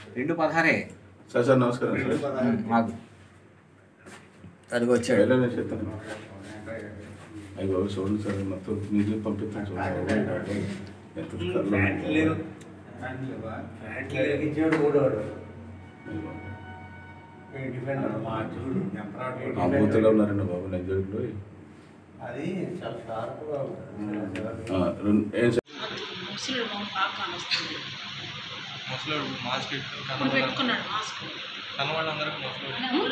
రెండు పదహారే sir sir నమస్కారం సార్ ఉమ్, మాకు అదిగో వచ్చాడు వెళ్ళే నేను చెప్తాను అయ్యి బాబు చూడండి సార్ మొత్తం మీరే పంపిస్తాను చూడండి ఎంత కర్రలు ఉన్నాయి. ఇచ్చాడు కూడా అయ్యి బాబు. డిఫెండర్ మా చూడు ఆ బూతుల్లో ఉన్నారండి బాబు నైజీరియాలో అది చాలా షార్ప్గా ఉంటుంది ఆ, రెండు ఏం సార్ ముసలి బాగా కానొస్తుంది ముసలోడు మాస్క్ ఇప్పుడు పెట్టుకున్నాడు మాస్క్ కన్న వాళ్ళందరికీ ముసలోడు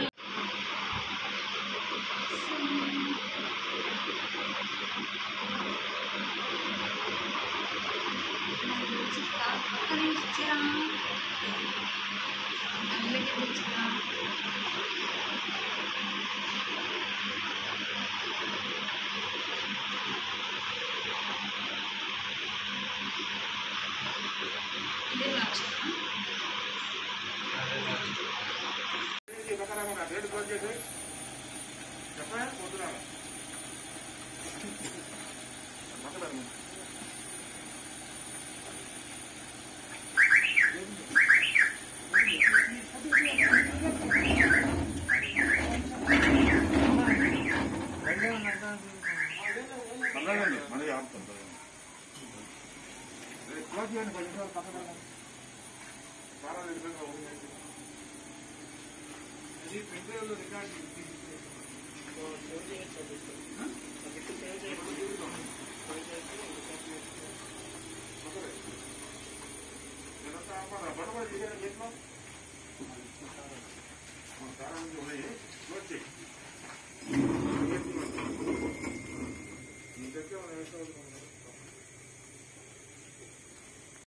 బట్టలు